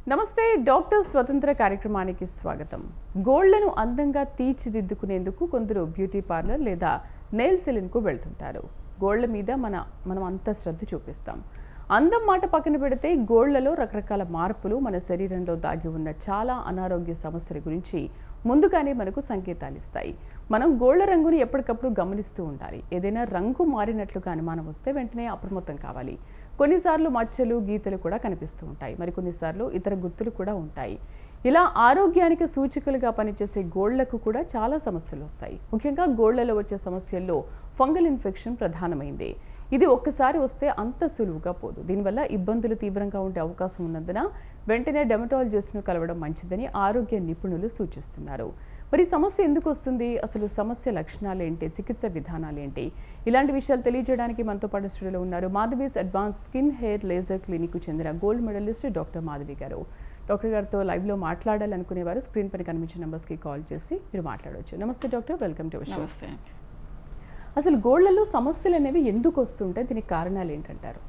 నమస్తే డాక్టర్ స్వతంత్ర కార్యక్రమానికి స్వాగతం గోళ్లను అందంగా తీర్చిదిద్దుకునేందుకు కొందరు బ్యూటీ పార్లర్ లేదా నెయిల్ సెలూన్కు వెళ్తుంటారు గోళ్ల మీద మన మనం అంత శ్రద్ధ చూపిస్తాం అందం మాట పక్కన పెడితే గోళ్లలో రకరకాల మార్పులు మన శరీరంలో దాగి ఉన్న చాలా అనారోగ్య సమస్యల గురించి ముందుగానే మనకు సంకేతాలు ఇస్తాయి మనం గోళ్ల రంగుని ఎప్పటికప్పుడు గమనిస్తూ ఉండాలి ఏదైనా రంగు మారినట్లుగా అనుమానం వస్తే వెంటనే అప్రమత్తం కావాలి కొన్నిసార్లు మచ్చలు గీతలు కూడా కనిపిస్తూ ఉంటాయి మరి కొన్నిసార్లు ఇతర గుర్తులు కూడా ఉంటాయి ఇలా ఆరోగ్యానికి సూచికలుగా పనిచేసే గోళ్లకు కూడా చాలా సమస్యలు వస్తాయి ముఖ్యంగా గోళ్లలో వచ్చే సమస్యల్లో ఫంగల్ ఇన్ఫెక్షన్ ప్రధానమైంది ఇది ఒక్కసారి వస్తే అంత సులువుగా పోదు దీనివల్ల ఇబ్బందులు తీవ్రంగా ఉండే అవకాశం ఉన్నందున వెంటనే డెమటాలజిస్ట్ను కలవడం మంచిదని ఆరోగ్య నిపుణులు సూచిస్తున్నారు మరి ఈ సమస్య ఎందుకు వస్తుంది అసలు సమస్య లక్షణాలు ఏంటి చికిత్స విధానాలు ఏంటి ఇలాంటి విషయాలు తెలియజేయడానికి మనతో పాటు స్టూడియోలో ఉన్నారు Madhavi's advance skin hair laser క్లినిక్కు చెందిన గోల్డ్ మెడలిస్ట్ డాక్టర్ మాధవి గారు డాక్టర్ గారితో లైవ్లో మాట్లాడాలనుకునేవారు స్క్రీన్ పైన కనిపించిన నెంబర్స్కి కాల్ చేసి మీరు మాట్లాడవచ్చు నమస్తే డాక్టర్ వెల్కమ్ టు షో నమస్తే అండి అసలు గోళ్లలో సమస్యలు అనేవి ఎందుకు వస్తుంటాయి దీనికి కారణాలు ఏంటంటారు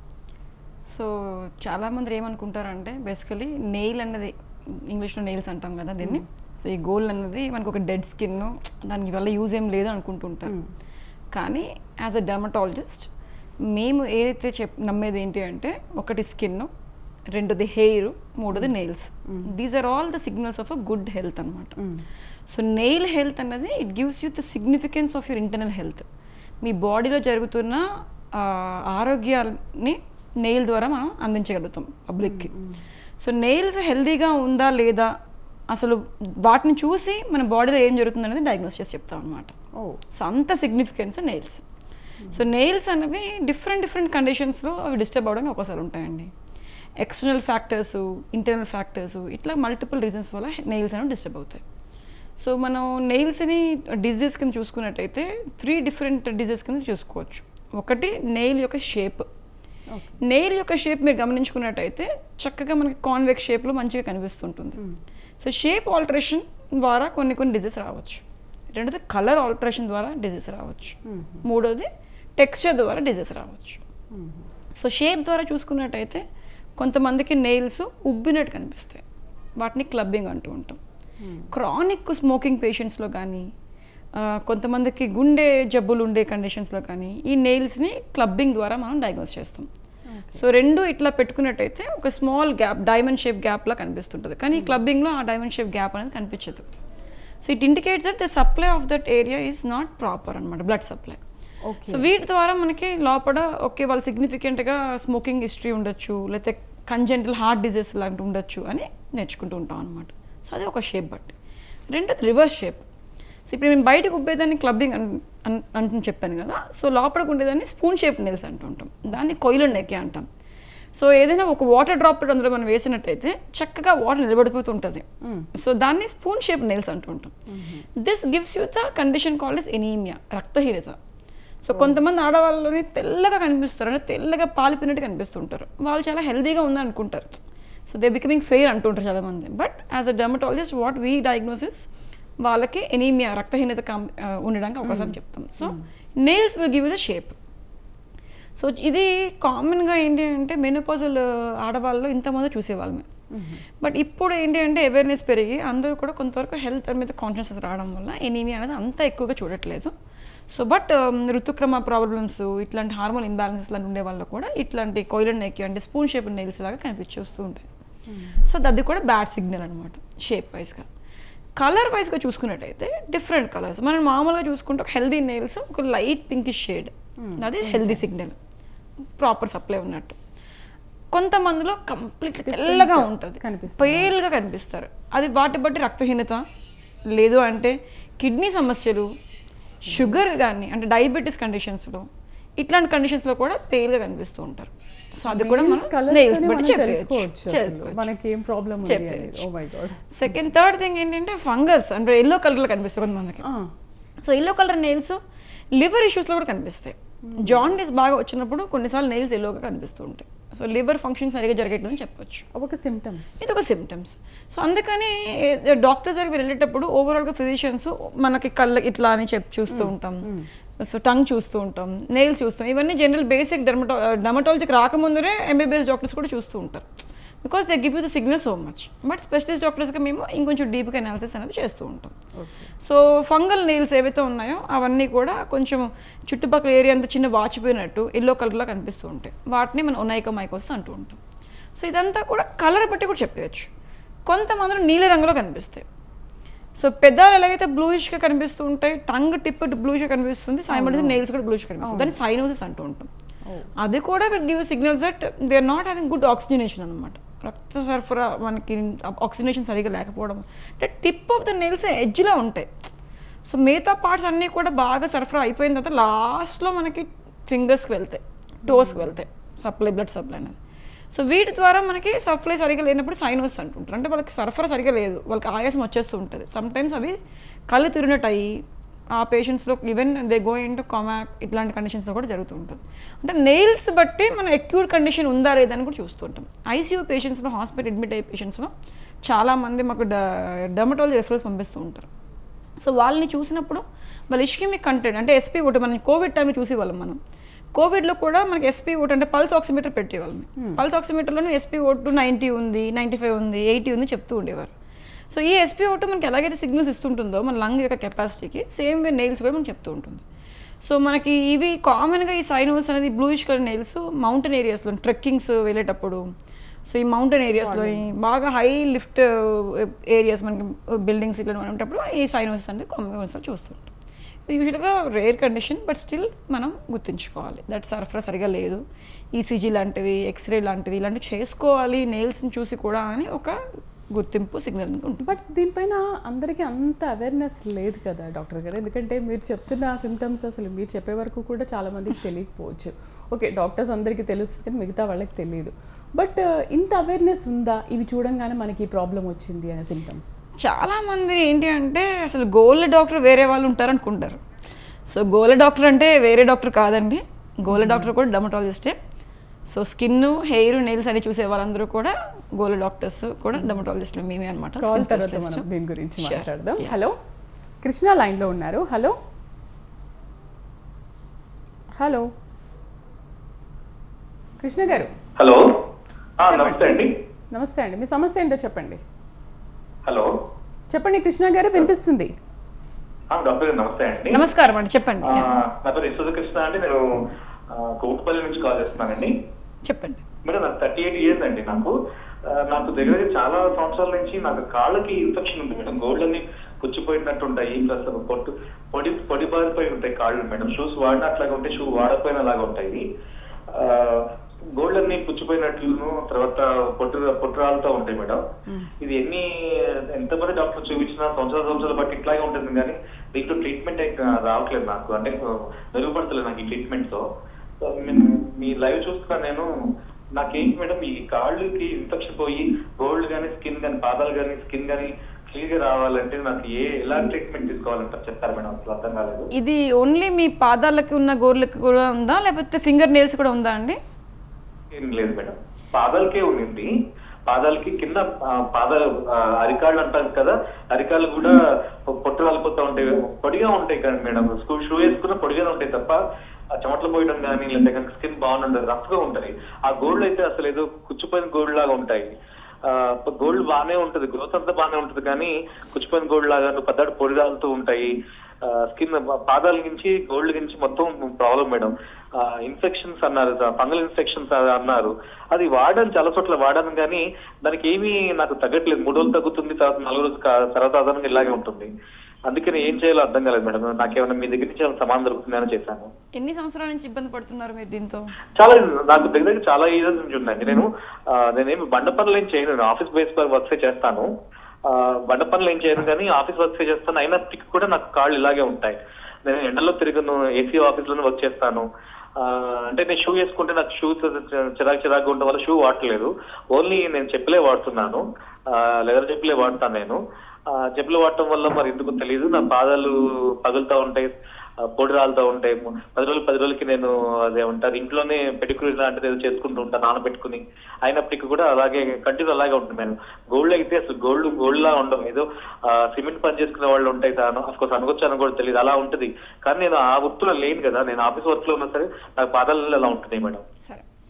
సో చాలామంది ఏమనుకుంటారంటే బేసికలీ నెయిల్ అన్నది ఇంగ్లీష్లో నెయిల్స్ అంటాం కదా దీన్ని సో ఈ గోల్ అన్నది మనకు ఒక డెడ్ స్కిన్ దాని వల్ల యూజ్ ఏం లేదు అనుకుంటుంటారు కానీ యాజ్ అ డర్మటాలజిస్ట్ మేము ఏదైతే చెప్ నమ్మేది ఏంటి అంటే ఒకటి స్కిన్ రెండోది హెయిర్ మూడోది nails these are all the signals of a good health అనమాట సో నెయిల్ హెల్త్ అన్నది it gives you the significance of your internal health మీ బాడీలో జరుగుతున్న ఆ, ఆరోగ్యాన్ని నెయిల్ ద్వారా మనం అందించగలుగుతాం పబ్లిక్కి సో నెయిల్స్ హెల్తీగా ఉందా లేదా అసలు వాటిని చూసి మన బాడీలో ఏం జరుగుతుంది అనేది డయాగ్నోస్ చేసి చెప్తాం అనమాట ఓ సో అంత సిగ్నిఫికెన్స్ నెయిల్స్ సో నెయిల్స్ అనేవి డిఫరెంట్ డిఫరెంట్ కండిషన్స్లో అవి డిస్టర్బ్ అవడానికి ఒకసారి ఉంటాయండి ఎక్స్టర్నల్ ఫ్యాక్టర్స్ ఇంటర్నల్ ఫ్యాక్టర్స్ ఇట్లా మల్టిపుల్ రీజన్స్ వల్ల నెయిల్స్ అనేవి డిస్టర్బ్ అవుతాయి సో మనం నెయిల్స్ని డిజీజ్ కింద చూసుకున్నట్టయితే త్రీ డిఫరెంట్ డిజీజ్ కింద చూసుకోవచ్చు ఒకటి నెయిల్ యొక్క షేప్ ఓకే నెయిల్ యొక్క షేప్ మీరు గమనించుకున్నట్టయితే చక్కగా మనకి కాన్వెక్స్ షేప్లో మంచిగా కనిపిస్తుంటుంది సో షేప్ ఆల్టరేషన్ ద్వారా కొన్ని కొన్ని డిజీజ్ రావచ్చు రెండోది కలర్ ఆల్టరేషన్ ద్వారా డిజీజ్ రావచ్చు మూడోది టెక్స్చర్ ద్వారా డిజీజ్ రావచ్చు సో షేప్ ద్వారా చూసుకున్నట్టయితే కొంతమందికి నెయిల్స్ ఉబ్బినట్టు కనిపిస్తాయి వాటిని క్లబ్బింగ్ అంటూ ఉంటాం క్రానిక్ స్మోకింగ్ పేషెంట్స్లో కానీ ఆ, కొంతమందికి గుండె జబ్బులు ఉండే కండిషన్స్లో కానీ ఈ నెయిల్స్ని క్లబ్బింగ్ ద్వారా మనం డయాగ్నోస్ చేస్తాం సో రెండు ఇట్లా పెట్టుకున్నట్టయితే ఒక స్మాల్ గ్యాప్ డైమండ్ షేప్ గ్యాప్లా కనిపిస్తుంటుంది కానీ ఈ క్లబ్బింగ్లో ఆ డైమండ్ షేప్ గ్యాప్ అనేది కనిపించదు so it indicates that the supply of that area is not proper అనమాట బ్లడ్ సప్లై ఓకే సో వీటి ద్వారా మనకి లోపల ఓకే వాళ్ళు సిగ్నిఫికెంట్గా స్మోకింగ్ హిస్టరీ ఉండొచ్చు లేకపోతే కంజెంటల్ హార్ట్ డిజీజ్ లాంటి ఉండొచ్చు అని నేర్చుకుంటూ ఉంటాం అనమాట సో అది ఒక షేప్ బట్టి రెండోది రివర్స్ షేప్ సో ఇప్పుడు మేము బయటకు ఉబ్బేదాన్ని క్లబ్బింగ్ అని అంటూ చెప్పాను కదా సో లోపలికి ఉండేదాన్ని స్పూన్ షేప్ నెల్స్ అంటూ ఉంటాం దాన్ని కొయిలు నెక్కి అంటాం సో ఏదైనా ఒక వాటర్ డ్రాప్ అందులో మనం వేసినట్టయితే చక్కగా వాటర్ నిలబడిపోతుంటుంది సో దాన్ని స్పూన్ షేప్ నెయిల్స్ అంటూ ఉంటాం this gives you the condition called is anaemia రక్తహీనత సో కొంతమంది ఆడవాళ్ళని తెల్లగా కనిపిస్తారు అంటే తెల్లగా పాలిపినట్టు కనిపిస్తుంటారు వాళ్ళు చాలా హెల్తీగా ఉందని అనుకుంటారు సో దే బికమింగ్ ఫెయిర్ అంటుంటారు చాలామంది but as a dermatologist what we diagnosis వాళ్ళకి ఎనీమియా రక్తహీనత కం- ఆ, ఉండడానికి అవకాశం చెప్తాం so nails will give the shape so ఇది కామన్గా ఏంటి అంటే మెనోపాజల్ ఆడవాళ్ళు ఇంతమంది చూసేవాళ్ళమే బట్ ఇప్పుడు ఏంటి అంటే అవేర్నెస్ పెరిగి అందరూ కూడా కొంతవరకు హెల్త్ మీద కాన్షియస్నెస్ రావడం వల్ల ఎనీమియా అనేది అంత ఎక్కువగా చూడట్లేదు సో బట్ ఋతుక్రమ ప్రాబ్లమ్స్ ఇట్లాంటి హార్మోన్ ఇంబ్యాలెన్సెస్ లాంటి ఉండే వాళ్ళు కూడా ఇట్లాంటి కోయిలెడ్ నెక్ అంటే స్పూన్ షేప్ నెయిల్స్ లాగా కనిపించేస్తూ ఉంటాయి సో అది కూడా బ్యాడ్ సిగ్నల్ అనమాట షేప్ వైజ్గా కలర్ వైజ్గా చూసుకున్నట్టయితే డిఫరెంట్ కలర్స్ మనం మామూలుగా చూసుకుంటే ఒక హెల్దీ నెయిల్స్ ఒక లైట్ పింకిష్ షేడ్ అది హెల్దీ సిగ్నల్ ప్రాపర్ సప్లై ఉన్నట్టు కొంతమందిలో కంప్లీట్ తెల్లగా ఉంటుంది కనిపిస్తుంది. పేల్గా కనిపిస్తారు అది వాటి బట్టి రక్తహీనత లేదు అంటే కిడ్నీ సమస్యలు షుగర్ కానీ అంటే డయాబెటీస్ కండిషన్స్లో ఇట్లాంటి కండిషన్స్లో కూడా పేల్గా కనిపిస్తూ ఉంటారు సో అది కూడా Nails మనం colours నెయిల్స్ తోనే బట్టి మనం చెప్పేయచ్చు తెలుసుకోవచ్చు అసలు. చెప్పేయచ్చు. మనకి ఏం ప్రాబ్లం ఉంది అనేది చెప్పేయచ్చు. Oh my god second third thing ఏంటంటే ఫంగల్స్ అంటే ఎల్లో కలర్లో కనిపిస్తుంది కొంతమందికి so yellow colour nails liver ఇష్యూస్లో కూడా కనిపిస్తాయి జాండీస్ బాగా వచ్చినప్పుడు కొన్నిసార్లు నెయిల్స్ ఎల్లోగా కనిపిస్తూ ఉంటాయి సో లివర్ ఫంక్షన్ సరిగా జరగట్లేదని చెప్పొచ్చు ఒక సిమ్టమ్స్ ఇది ఒక సిమ్టమ్స్ సో అందుకని డాక్టర్స్ దగ్గరికి వెళ్ళేటప్పుడు ఓవరాల్గా ఫిజిషియన్స్ మనకి కళ్ళ ఇట్లా అని చెప్పి చూస్తూ ఉంటాం సో టంగ్ చూస్తూ ఉంటాం నెయిల్స్ చూస్తాం ఇవన్నీ జనరల్ బేసిక్ డెర్మటో డెమటాలజీకి రాకముందరే ఎంబీబీఎస్ డాక్టర్స్ కూడా చూస్తూ ఉంటారు because they give you the signal so much but specialist డాక్టర్స్గా మేము ఇంకొంచెం డీప్గా అనాలిసిస్ అనేది చేస్తూ ఉంటాం సో ఫంగల్ నెయిల్స్ ఏవైతే ఉన్నాయో అవన్నీ కూడా కొంచెం చుట్టుపక్కల ఏరియా అంతా చిన్న వాచిపోయినట్టు ఎల్లో కలర్లో కనిపిస్తూ ఉంటాయి వాటిని మనం ఒనైకో మైకోస్ అంటూ ఉంటాం సో ఇదంతా కూడా కలర్ బట్టి కూడా చెప్పవచ్చు కొంతమంది నీల రంగులో కనిపిస్తాయి సో పెదాలు ఎలాగైతే బ్లూయిష్గా కనిపిస్తూ ఉంటాయి టంగ్ టిప్ బ్లూయిష్గా కనిపిస్తుంది సైమల్టేస్ నెయిల్స్ కూడా బ్లూయిష్ కనిపిస్తుంది దాన్ని సైనోసిస్ అంటూ ఉంటాం అది కూడా will give signals that they are not having good oxygenation అనమాట రక్త సరఫరా మనకి ఆక్సిజనేషన్ సరిగా లేకపోవడం అంటే టిప్ ఆఫ్ ద నెయిల్స్ ఎడ్జ్లో ఉంటాయి సో మిగతా పార్ట్స్ అన్నీ కూడా బాగా సరఫరా అయిపోయిన తర్వాత లాస్ట్లో మనకి ఫింగర్స్కి వెళ్తాయి టోస్కి వెళ్తాయి సప్లై బ్లడ్ సప్లై అనేది సో వీటి ద్వారా మనకి సప్లై సరిగా లేనప్పుడు సైనోస్ అంటుంటారు అంటే వాళ్ళకి సరఫరా సరిగా లేదు వాళ్ళకి ఆయాసం వచ్చేస్తూ ఉంటుంది సమ్టైమ్స్ అవి కళ్ళు తిరిగినట్టు అయ్యి ఆ పేషెంట్స్లో even they go into coma ఇట్లాంటి కండిషన్స్లో కూడా జరుగుతూ ఉంటుంది అంటే నెయిల్స్ బట్టి మన అక్యూట్ కండిషన్ ఉందా లేదా అని కూడా చూస్తుంటాం ఐసీయూ పేషెంట్స్లో హాస్పిటల్ అడ్మిట్ అయ్యే పేషెంట్స్లో చాలామంది మాకు డర్మటాలజీ రెఫరల్స్ పంపిస్తూ ఉంటారు సో వాళ్ళని చూసినప్పుడు వాళ్ళ ఇష్కిమిక్ కంటెంట్ అంటే ఎస్పీ ఓటు మనం కోవిడ్ టైంలో చూసేవాళ్ళం మనం కోవిడ్లో కూడా మనకి ఎస్పీ ఓటు అంటే పల్స్ ఆక్సిమీటర్ పెట్టేవాళ్ళం పల్స్ ఆక్సిమీటర్లోనే ఎస్పీ ఓటు నైంటీ ఉంది నైంటీ ఫైవ్ ఉంది ఎయిటీ ఉంది చెప్తూ ఉండేవారు సో ఈ ఎస్పీ ఓటు మనకి ఎలాగైతే సిగ్నల్స్ ఇస్తుంటుందో మన లంగ్ యొక్క కెపాసిటీకి సేమ్ వే నెయిల్స్ కూడా మనం చెప్తూ ఉంటుంది సో మనకి ఇవి కామన్గా ఈ సైనోస్ అనేది బ్లూయిష్ కలర్ నెయిల్స్ మౌంటైన్ ఏరియాస్లో ట్రెక్కింగ్స్ వెళ్ళేటప్పుడు సో ఈ మౌంటైన్ ఏరియాస్లోని బాగా హై లిఫ్ట్ ఏరియాస్ మనకి బిల్డింగ్స్ ఇట్లా ఉన్నప్పుడు ఈ సైనోస్ అనేది కామన్ చూస్తుంటాం ఇది యూజువల్గా రేర్ కండిషన్ బట్ స్టిల్ మనం గుర్తుంచుకోవాలి దట్ సరఫరా సరిగా లేదు ఈసీజీ లాంటివి ఎక్స్రే లాంటివి ఇలాంటివి చేసుకోవాలి నెయిల్స్ని చూసి కూడా అని ఒక గుర్తింపు సిగ్నల్ ఉంటుంది బట్ దీనిపైన అందరికీ అంత అవేర్నెస్ లేదు కదా డాక్టర్ గారు ఎందుకంటే మీరు చెప్తున్న సిమ్టమ్స్ అసలు మీరు చెప్పే వరకు కూడా చాలా మందికి తెలియకపోవచ్చు ఓకే డాక్టర్స్ అందరికీ తెలుస్తుంది కానీ మిగతా వాళ్ళకి తెలియదు బట్ ఇంత అవేర్నెస్ ఉందా ఇవి చూడంగానే మనకి ప్రాబ్లం వచ్చింది అనే సిమ్టమ్స్ చాలా మంది ఏంటి అంటే అసలు గోళ్ళ డాక్టర్ వేరే వాళ్ళు ఉంటారు అనుకుంటారు సో గోళ్ళ డాక్టర్ అంటే వేరే డాక్టర్ కాదండి గోళ్ళ డాక్టర్ కూడా డర్మటాలజిస్టే సో స్కిన్ హెయిర్ నెయిల్స్ అని చూసే వాళ్ళందరూ కూడా గోళ్ళ డాక్టర్స్ కూడా డర్మటాలజిస్టులు మేమే అనమాట కాల్ తర్వాత మనం దీని గురించి మాట్లాడదాం హలో కృష్ణ లైన్లో ఉన్నారు హలో హలో కృష్ణ గారు హలో ఆ, నమస్తే అండి నమస్తే అండి మీ సమస్య ఏంటో చెప్పండి హలో చెప్పండి కృష్ణ గారు వినిపిస్తుంది ఆ, డాక్టర్ గారు నమస్తే అండి నమస్కారం అండి చెప్పండి ఆ, నా పేరు యశోద కృష్ణ అండి నేను ఆ, కోటిపల్లి నుంచి కాల్ చేస్తున్నానండి చెప్పండి మేడం నాకు థర్టీ ఎయిట్ ఇయర్స్ అండి నాకు ఆ, నాకు దగ్గర దగ్గర చాలా సంవత్సరాల నుంచి నాకు కాళ్ళకి ఇన్ఫెక్షన్ ఉంది మేడం గోల్డ్ అన్ని పుచ్చిపోయినట్టు ఉంటాయి ప్లస్ పొట్టు పొడి పొడి బారిపోయి ఉంటాయి కాళ్ళు మేడం షూస్ వాడినట్లాగా ఉంటాయి షూ వాడకపోయిన లాగా ఉంటాయి గోల్డ్ అన్ని పుచ్చిపోయినట్లును తర్వాత పొట్టు పొట్టురాలతో ఉంటాయి మేడం ఇది ఎన్ని ఎంతమంది డాక్టర్ చూపించినా సంవత్సరాల సంవత్సరాలు బట్టి ఇట్లాగే ఉంటుంది కానీ దీంట్లో ట్రీట్మెంట్ రావట్లేదు నాకు అంటే మెరుగుపడతలేదు నాకు ఈ ట్రీట్మెంట్ తో సో నేను మీ లైవ్ చూస్తున్నా నేను నాకేంటి మేడం ఈ కాళ్ళకి ఇన్ఫెక్షన్ పోయి గోల్డ్ కానీ స్కిన్ కానీ పాదాలు కానీ స్కిన్ కానీ క్లియర్ గా రావాలంటే నాకు ఏ ఎలాంటి ట్రీట్మెంట్ తీసుకోవాలంటారు చెప్తారు మేడం అసలు అర్థం కాలేదు ఇది ఓన్లీ మీ పాదాలకి ఉన్న గోర్లకి కూడా ఉందా లేకపోతే ఫింగర్ నెయిల్స్ కూడా ఉందా అండి ఏం లేదు మేడం పాదాలకే ఉండింది పాదాలకి కింద ఆ, పాదాలు ఆ, అరికాళ్ళు అంటారు కదా అరికాళ్ళు కూడా పొట్టు రాలిపోతా ఉంటాయి పొడిగా ఉంటాయి కదా మేడం స్కూల్ షూ వేసుకున్న పొడిగానే ఉంటాయి తప్ప ఆ చెమటలు పోయడం కానీ లేదంటే కనుక స్కిన్ బాగుండదు రఫ్ గా ఉంటాయి ఆ గోల్డ్ అయితే అసలు ఏదో కుచ్చిపోయిన గోల్డ్ లాగా ఉంటాయి గోల్డ్ బాగానే ఉంటుంది గ్రోత్ అంతా బాగానే ఉంటుంది కానీ కుచ్చిపోయిన గోల్డ్ లాగా పెద్దడు పొడి రాలుతూ ఉంటాయి స్కిన్ పాదాల నుంచి గోల్డ్ నుంచి మొత్తం ప్రాబ్లం మేడం ఇన్ఫెక్షన్స్ అన్నారు ఫంగల్ ఇన్ఫెక్షన్స్ అన్నారు అది వాడాను చాలా చోట్ల వాడాను కానీ దానికి ఏమీ నాకు తగ్గట్లేదు మూడు రోజులు తగ్గుతుంది తర్వాత నాలుగు రోజులు కా- తర్వాత అదనంగా ఇలాగే ఉంటుంది అందుకని ఏం చేయాలో అర్థం కాలేదు మేడం నాకేమైనా మీ దగ్గర నుంచి ఏమైనా సమాధానం దొరుకుతుందని చేశాను ఎన్ని సంవత్సరాల నుంచి ఇబ్బంది పడుతున్నారు మీరు దీంతో చాలా నాకు దగ్గర దగ్గర చాలా ఇయర్స్ నుంచి ఉందండి నేను ఆ, నేనేమి బండ పనులు ఏం చేయను నేను ఆఫీస్ బేస్ వర్క్స్ చేస్తాను ఆ, బండ పనులు ఏం చేయను కానీ ఆఫీస్ వర్క్స్ చేస్తాను అయినప్పటికీ కూడా నాకు కాళ్ళు ఇలాగే ఉంటాయి నేను ఎండలో తిరగను ఏసీ ఆఫీస్ లోనే వర్క్ చేస్తాను ఆ, అంటే నేను షూ వేసుకుంటే నాకు షూస్ చిరాకు చిరాకు ఉండడం వల్ల షూ వాడట్లేదు ఓన్లీ నేను చెప్పులే వాడుతున్నాను లెదర్ చెప్పులే వాడతాను నేను ఆ, చెప్పులు వాడటం వల్ల మరి ఎందుకు తెలియదు నా పాదాలు పగులుతా ఉంటాయి ఆ, పొడి రాలుతూ ఉంటాయి పది రోజులు పది రోజులకి నేను అదే ఉంటారు ఇంట్లోనే పెడిక్యూర్ లాంటిది ఏదో చేసుకుంటూ ఉంటాను నానబెట్టుకుని అయినప్పటికీ కూడా అలాగే కంటిన్యూ అలాగే ఉంటుంది నేను గోల్డ్ అయితే అసలు గోల్డ్ గోల్డ్ లా ఉండవు ఏదో ఆ, సిమెంట్ పని చేసుకునే వాళ్ళు ఉంటాయి తాను అఫ్కోర్స్ అనుకోవచ్చు కూడా తెలియదు అలా ఉంటుంది కానీ నేను ఆ వృత్తిలో లేను కదా నేను ఆఫీస్ వర్క్ లో ఉన్నా సరే నాకు పాదాలలో అలా ఉంటుంది మేడం సరే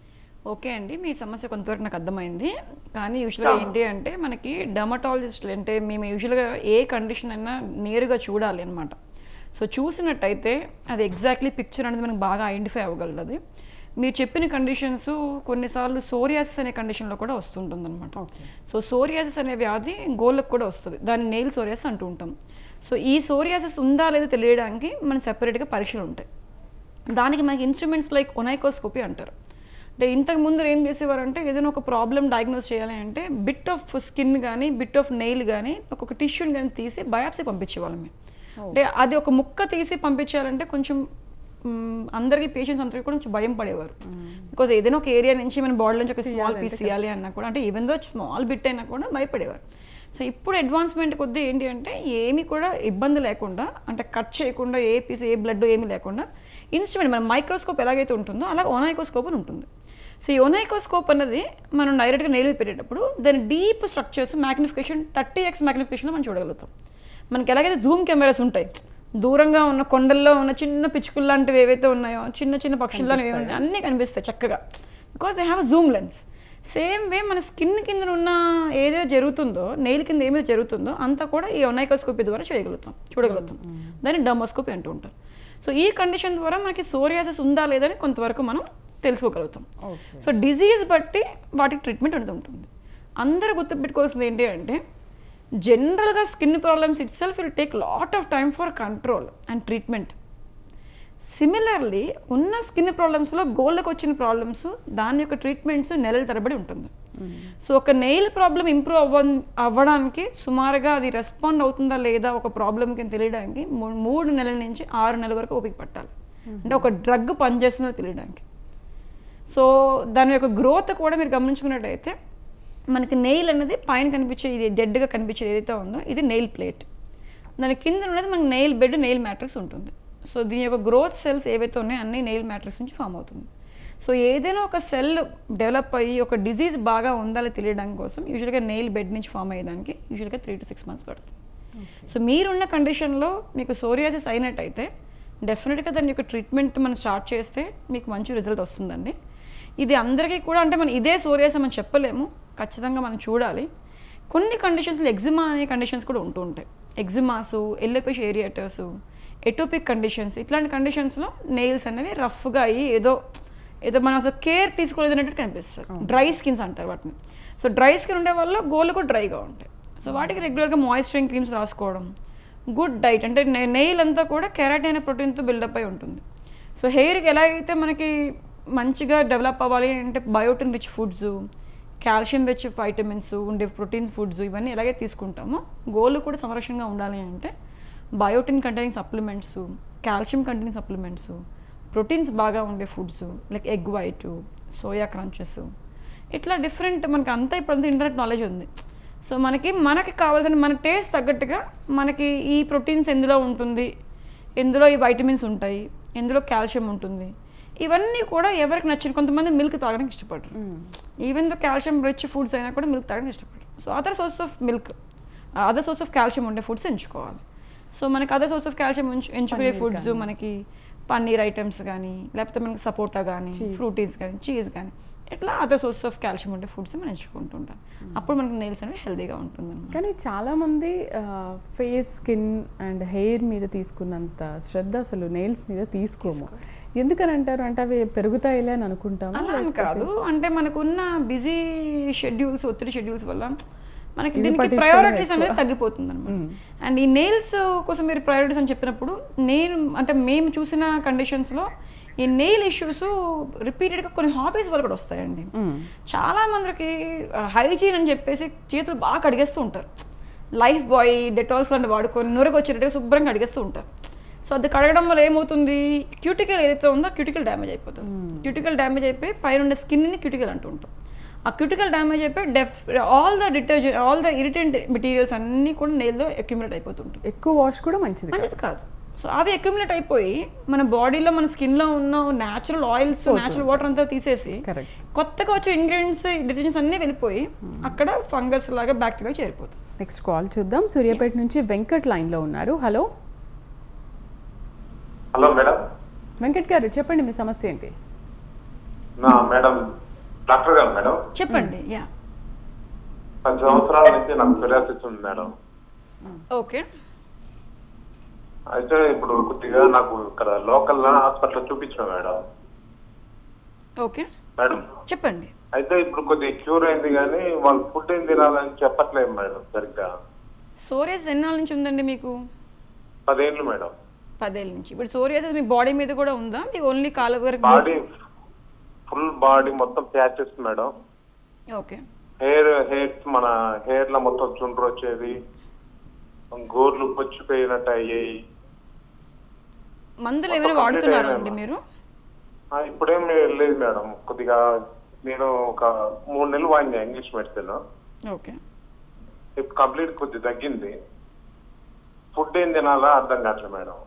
ఓకే అండి మీ సమస్య కొంతవరకు నాకు అర్థమైంది కానీ యూజువల్గా ఏంటి అంటే మనకి డర్మటాలజిస్టులు అంటే మేము యూజువల్గా ఏ కండిషన్ అయినా నేరుగా చూడాలి అనమాట సో చూసినట్టయితే అది ఎగ్జాక్ట్లీ పిక్చర్ అనేది మనకు బాగా ఐడెంటిఫై అవ్వగలుగుతుంది మీరు చెప్పిన కండిషన్స్ కొన్నిసార్లు సోరియాసిస్ అనే కండిషన్లో కూడా వస్తుంటుంది అనమాట సో సోరియాసిస్ అనే వ్యాధి గోళ్ళకు కూడా వస్తుంది దాన్ని నెయిల్ సోరియాసిస్ అంటూ ఉంటాం సో ఈ సోరియాసిస్ ఉందా లేదా తెలియడానికి మన సెపరేట్గా పరీక్షలు ఉంటాయి దానికి మనకి ఇన్స్ట్రుమెంట్స్ లైక్ ఒనైకోస్కోపీ అంటారు అంటే ఇంతకు ముందు ఏం చేసేవారంటే ఏదైనా ఒక ప్రాబ్లం డయాగ్నోస్ చేయాలి అంటే బిట్ ఆఫ్ స్కిన్ కానీ బిట్ ఆఫ్ నెయిల్ కానీ ఒక్కొక్క టిష్యూని కానీ తీసి బయాప్సీ పంపించేవాళ్ళం మేము అంటే అది ఒక ముక్క తీసి పంపించాలంటే కొంచెం మ్, అందరికీ పేషెంట్స్ అందరికీ కూడా కొంచెం భయం పడేవారు బికాజ్ ఏదైనా ఒక ఏరియా నుంచి మన బాడీ నుంచి ఒక స్మాల్ పీస్ తీయాలి అన్నా కూడా అంటే ఈవెన్ దో స్మాల్ బిట్ అయినా కూడా భయపడేవారు సో ఇప్పుడు అడ్వాన్స్మెంట్ కొద్దీ ఏంటి అంటే ఏమీ కూడా ఇబ్బంది లేకుండా అంటే కట్ చేయకుండా ఏ పీస్ ఏ బ్లడ్ ఏమీ లేకుండా ఇన్స్ట్రుమెంట్ మన మైక్రోస్కోప్ ఎలాగైతే ఉంటుందో అలా ఓనైకోస్కోప్ అని ఉంటుంది సో ఈ ఒనైకోస్కోప్ అన్నది మనం డైరెక్ట్గా నెయిల్ మీద పెట్టేటప్పుడు దాని deep structures magnification thirty X మ్యాగ్నిఫికేషన్లో మనం చూడగలుగుతాం మనకి ఎలాగైతే జూమ్ కెమెరాస్ ఉంటాయి దూరంగా ఉన్న కొండల్లో ఉన్న చిన్న పిచ్చుకులు లాంటివి ఏవైతే ఉన్నాయో చిన్న చిన్న పక్షులు లాంటివి ఏవి ఉన్నాయో అన్నీ కనిపిస్తాయి చక్కగా because they have zoom lens same way మన స్కిన్ కింద ఉన్న ఏదైతే జరుగుతుందో నెయిల్ కింద ఏమైతే జరుగుతుందో అంతా కూడా ఈ ఒనైకోస్కోపీ ద్వారా చేయగలుగుతాం చూడగలుగుతాం దాన్ని డమోస్కోపీ అంటూ ఉంటారు సో ఈ కండిషన్ ద్వారా మనకి సోరియాసిస్ ఉందా లేదని కొంతవరకు మనం తెలుసుకోగలుగుతాం సో డిజీజ్ బట్టి వాటికి ట్రీట్మెంట్ అనేది ఉంటుంది అందరూ గుర్తుపెట్టుకోవాల్సింది ఏంటి అంటే జనరల్గా skin problems itself will take lot of time for control and treatment similarly ఉన్న స్కిన్ ప్రాబ్లమ్స్లో గోల్డ్కి వచ్చిన ప్రాబ్లమ్స్ దాని యొక్క ట్రీట్మెంట్స్ నెలల తరబడి ఉంటుంది సో ఒక నెయిల్ ప్రాబ్లం ఇంప్రూవ్ అవ్వ అవ్వడానికి సుమారుగా అది రెస్పాండ్ అవుతుందా లేదా ఒక ప్రాబ్లమ్కి తెలియడానికి మూ- మూడు నెలల నుంచి ఆరు నెలల వరకు ఓపిక పట్టాలి అంటే ఒక డ్రగ్ పనిచేస్తుందో తెలియడానికి సో దాని యొక్క గ్రోత్ కూడా మీరు గమనించుకున్నట్టయితే మనకి నెయిల్ అనేది పైన కనిపించే ఇది డెడ్గా కనిపించేది ఏదైతే ఉందో ఇది నెయిల్ ప్లేట్ దాని కింద ఉన్నది మనకి నెయిల్ బెడ్ నెయిల్ మ్యాట్రిక్స్ ఉంటుంది సో దీని యొక్క గ్రోత్ సెల్స్ ఏవైతే ఉన్నాయో అన్నీ నెయిల్ మ్యాట్రిక్స్ నుంచి ఫామ్ అవుతుంది సో ఏదైనా ఒక సెల్ డెవలప్ అయ్యి ఒక డిజీజ్ బాగా ఉండాలి తెలియడానికి కోసం యూజువల్గా నెయిల్ బెడ్ నుంచి ఫామ్ అయ్యడానికి యూజువల్గా త్రీ టు సిక్స్ మంత్స్ పడుతుంది సో మీరున్న కండిషన్లో మీకు సోరియాసిస్ అయినట్టయితే డెఫినెట్గా దాని యొక్క ట్రీట్మెంట్ మనం స్టార్ట్ చేస్తే మీకు మంచి రిజల్ట్ వస్తుందండి ఇది అందరికీ కూడా అంటే మనం ఇదే సోరియాసిస్ మనం చెప్పలేము ఖచ్చితంగా మనం చూడాలి కొన్ని కండిషన్స్లో ఎగ్జిమా అనే కండిషన్స్ కూడా ఉంటూ ఉంటాయి ఎగ్జిమాసు ఎల్లోపిష్ ఏరియేటర్స్ ఎటోపిక్ కండిషన్స్ ఇట్లాంటి కండిషన్స్లో నెయిల్స్ అనేవి రఫ్గా అయ్యి ఏదో ఏదో మనం అసలు కేర్ తీసుకోలేదు అన్నట్టు కనిపిస్తుంది డ్రై స్కిన్స్ అంటారు వాటిని సో డ్రై స్కిన్ ఉండే వల్ల గోళ్ళు కూడా డ్రైగా ఉంటాయి సో వాటికి రెగ్యులర్గా మాయిశ్చరింగ్ క్రీమ్స్ రాసుకోవడం గుడ్ డైట్ అంటే నెయిల్ అంతా కూడా కెరాటిన్ అనే ప్రోటీన్తో బిల్డప్ అయి ఉంటుంది సో హెయిర్కి ఎలాగైతే మనకి మంచిగా డెవలప్ అవ్వాలి అంటే biotin rich foods calcium rich vitamins ఉండే ప్రోటీన్ ఫుడ్స్ ఇవన్నీ ఎలాగే తీసుకుంటామో గోళ్ళు కూడా సంరక్షణగా ఉండాలి అంటే biotin containing supplements calcium containing supplements proteins బాగా ఉండే foods like egg white soya crunches ఇట్లా డిఫరెంట్ మనకి అంతా ఇప్పుడు అంతా ఇంటర్నెట్ నాలెడ్జ్ ఉంది సో మనకి మనకి కావాల్సిన మన టేస్ట్ తగ్గట్టుగా మనకి ఈ ప్రోటీన్స్ ఎందులో ఉంటుంది ఎందులో ఈ వైటమిన్స్ ఉంటాయి ఎందులో కాల్షియం ఉంటుంది ఇవన్నీ కూడా ఎవరికి నచ్చిన కొంతమంది మిల్క్ తాగడానికి ఇష్టపడరు even the calcium rich foods అయినా కూడా మిల్క్ తాగడానికి ఇష్టపడరు so other source of milk other source of calcium ఉండే ఫుడ్స్ ఎంచుకోవాలి సో మనకి అదర్ సోర్స్ ఆఫ్ కాల్షియం ఎంచుకునే ఫుడ్స్ మనకి పన్నీర్ ఐటమ్స్ కానీ లేకపోతే మనకి సపోటా కానీ ఫ్రూటీస్ కానీ చీజ్ కానీ ఇట్లా అదర్ సోర్స్ ఆఫ్ కాల్షియం ఉండే ఫుడ్స్ మనం ఎంచుకుంటుంటాం అప్పుడు మనకి నెయిల్స్ అనేవి హెల్తీగా ఉంటుంది కానీ చాలా మంది ఫేస్ స్కిన్ అండ్ హెయిర్ మీద తీసుకున్నంత శ్రద్ధ అసలు నెయిల్స్ మీద తీసుకోము ఎందుకని అంటారు అంటే అవి పెరుగుతాయిలే అని అనుకుంటాము అలా అని కాదు అంటే మనకున్న బిజీ షెడ్యూల్స్ ఒత్తిడి షెడ్యూల్స్ వల్ల మనకి ఇది దీనికి పట్టించుకోవడం ప్రయారిటీస్ ఎక్కువ. అనేది తగ్గిపోతుంది అనమాట అండ్ ఈ నెయిల్స్ కోసం మీరు ప్రయారిటీస్ అని చెప్పినప్పుడు నేను అంటే మేము చూసిన కండిషన్స్లో ఈ నెయిల్ ఇష్యూస్ రిపీటెడ్గా కొన్ని హాబీస్ వల్ల కూడా వస్తాయండి చాలా మందికి హైజీన్ అని చెప్పేసి చేతులు బాగా కడిగేస్తూ ఉంటారు లైఫ్ బాయ్ డెటాల్స్ లాంటి వాడుకొని నూరకు వచ్చేటట్టుగా శుభ్రంగా కడిగేస్తూ ఉంటారు సో అది కడగడం వల్ల ఏమవుతుంది క్యూటికల్ ఏదైతే ఉందో క్యూటికల్ డ్యామేజ్ అయిపోతుంది క్యూటికల్ డ్యామేజ్ అయిపోయి పైన ఉండే స్కిన్ని క్యూటికల్ అంటూ ఉంటాం ఆ క్యూటికల్ డ్యామేజ్ అయిపోయి డెఫ్ all the detergent all the irritant materials అన్నీ కూడా నెయిల్లో అక్యుములేట్ అయిపోతుంటాయి ఎక్కువ వాష్ కూడా మంచిది కాదు. మంచిది కాదు సో అవి అక్యుములేట్ అయిపోయి మన బాడీలో మన స్కిన్లో ఉన్న న్యాచురల్ ఆయిల్స్ న్యాచురల్ వాటర్ అంతా తీసేసి Correct. కొత్తగా వచ్చే ఇంగ్రీడియంట్స్ డిటర్జెంట్స్ అన్నీ వెళ్ళిపోయి అక్కడ ఫంగస్ లాగా బ్యాక్టీరియా చేరిపోతుంది నెక్స్ట్ కాల్ చూద్దాం సూర్యాపేట నుంచి వెంకట్ లైన్ లో ఉన్నారు హలో హలో మేడం వెంకట్ గారు చెప్పండి మీ సమస్య ఏంటి నా మేడం డాక్టర్ గారు మేడం చెప్పండి యా పది సంవత్సరాల నుంచి నాకు ఫిరాసిస్ ఉంది మేడం ఓకే అయితే ఇప్పుడు కొద్దిగా నాకు ఇక్కడ లోకల్ హాస్పిటల్ చూపించిన మేడం ఓకే మేడం చెప్పండి అయితే ఇప్పుడు కొద్దిగా క్యూర్ అయింది కానీ వాళ్ళు ఫుడ్ ఏం తినాలని చెప్పట్లేదు మేడం సరిగ్గా సోరియాసిస్ ఎన్నాళ్ళ నుంచి ఉందండి మీకు పదేళ్ళు మేడం పదేళ్ళ నుంచి ఇప్పుడు సోరియాసిస్ మీ బాడీ మీద కూడా ఉందా మీకు ఓన్లీ కాళ్ళ వరకు బాడీ ఫుల్ బాడీ మొత్తం patches madam okay hair hairs మన హెయిర్ లో మొత్తం చుండ్రు వచ్చేది గోర్లు పొచ్చిపోయినట్టు అయ్యాయి మందులు మొత్తం ఏమైనా complete వాడుతున్నారా అయ్యాయి అండి అమ్మా. మీరు ఆ, ఇప్పుడేం లేదు మేడం కొద్దిగా నేను ఒక మూడు నెలలు వాడినా ఇంగ్లీష్ మెడిసిన్ ఓకే ఇప్పుడు కంప్లీట్ కొద్ది తగ్గింది ఫుడ్ ఏం తినాలా అర్థం కావట్లేదు మేడం